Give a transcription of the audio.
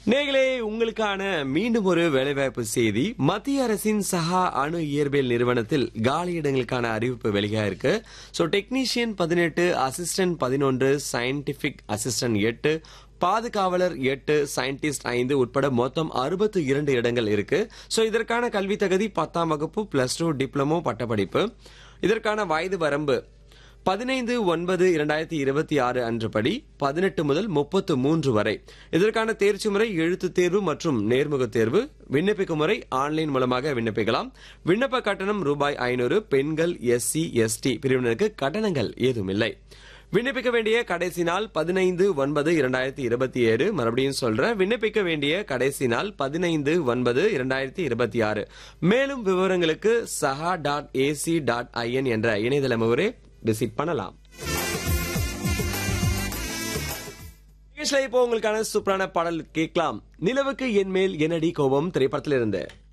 நேர்களே உங்களுக்கான மீண்டும் ஒரு வேலைவாய்ப்பு செய்தி மத்திய அரசின் சஹா அணு இயற்பியல் நிறுவனத்தில் காலியிடங்களுக்கான அறிவிப்பு வெளியா இருக்கு ஸோ டெக்னீஷியன் பதினெட்டு அசிஸ்டன்ட் பதினொன்று சயின்டிபிக் அசிஸ்டன்ட் எட்டு பாதுகாவலர் எட்டு சயின்டிஸ்ட் ஐந்து உட்பட மொத்தம் அறுபத்து இரண்டு இடங்கள் இருக்கு ஸோ இதற்கான கல்வி தகுதி பத்தாம் வகுப்பு பிளஸ் டூ டிப்ளமோ பட்டப்படிப்பு இதற்கான வயது வரம்பு பதினைந்து ஒன்பது இரண்டாயிரத்தி இருபத்தி ஆறு அன்றுபடி பதினெட்டு முதல் முப்பத்து மூன்று வரை இதற்கான தேர்ச்சி முறை எழுத்துத் தேர்வு மற்றும் நேர்முக தேர்வு விண்ணப்பிக்கும் முறை ஆன்லைன் மூலமாக விண்ணப்பிக்கலாம் விண்ணப்ப கட்டணம் ரூபாய் ஐநூறு பெண்கள் எஸ்சி எஸ்டி பிரிவினருக்கு கட்டணங்கள் ஏதும் இல்லை விண்ணப்பிக்க வேண்டிய கடைசி நாள் பதினைந்து ஒன்பது இரண்டாயிரத்தி இருபத்தி ஏழு மறுபடியும் சொல்றேன் விண்ணப்பிக்க வேண்டிய கடைசி நாள் பதினைந்து ஒன்பது இரண்டாயிரத்தி இருபத்தி ஆறு மேலும் விவரங்களுக்கு சஹா டாட் ஏசி டாட் ஐஎன் என்ற இணையதள முகவரை விசிட் பண்ணலாம் நிகழ்ச்சியில இப்போ உங்களுக்கான சூப்பரான பாடல் கேட்கலாம் நிலவுக்கு என் மேல் என்னடி கோபம் திரைப்படத்திலிருந்து